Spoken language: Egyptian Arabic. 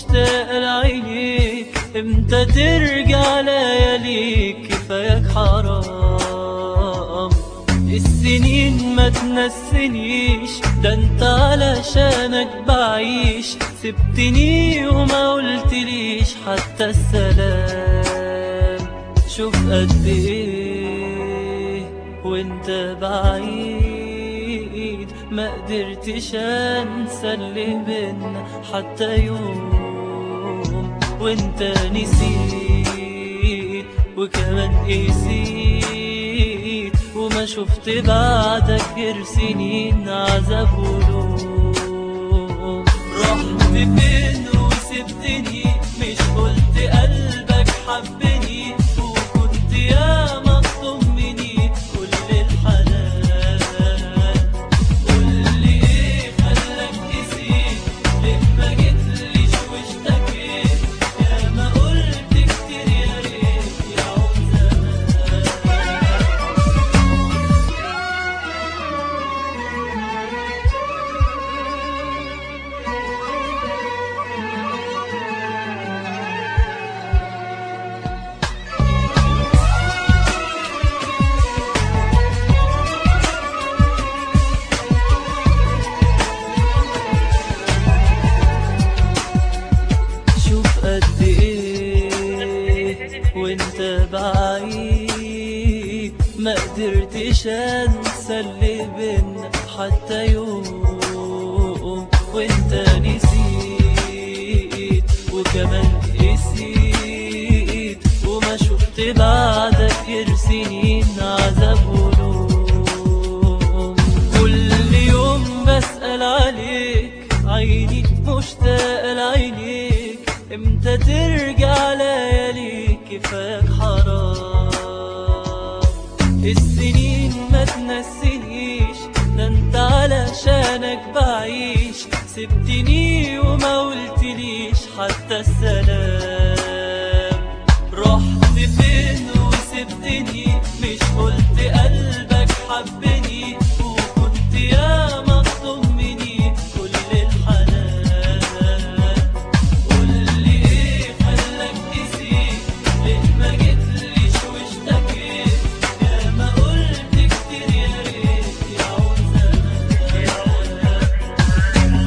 مشتاق لعينيك امتى ترجع لياليك كفاياك حرام السنين ما تنسنيش ده انت علشانك بعيش سبتني وما قلتليش حتى السلام شوف قد ايه وانت بعيد ما قدرتش انسى اللي بينا حتى يوم وانت نسيت وكمان قسيت وما شفت بعدك غير سنين عذاب ولوم رحت فين وسبتني مش قلت قلبك حبني وكنت يا مطلوب مني كل الحنان قولي ايه خلاك تسيب ليه ما جيتليش واشتكيت يا ما قلت كتير يا ريت يعود زمان شوف قد ايه وانت بعيد ما قدرتش انسى اللي بينا حتى يوم وانت نسيت وكمان قسيت وما شفت بعدك غير سنين عذاب ولوم كل يوم بسأل عليك عيني مشتاق لعينيك امتى ترجع لياليك كفاك حرام السنين ما تنسينيش ده انت علشانك بعيش سبتني وما قلتليش حتى السلام رحت فين وسبتني مش قلت قلبك حبني وكنت يا مطلوب مني كل الحنان قولي ايه خلاك تسيب ليه ما جيتليش واشتكيت يا ما قلت كتير يا ريت يعود زمان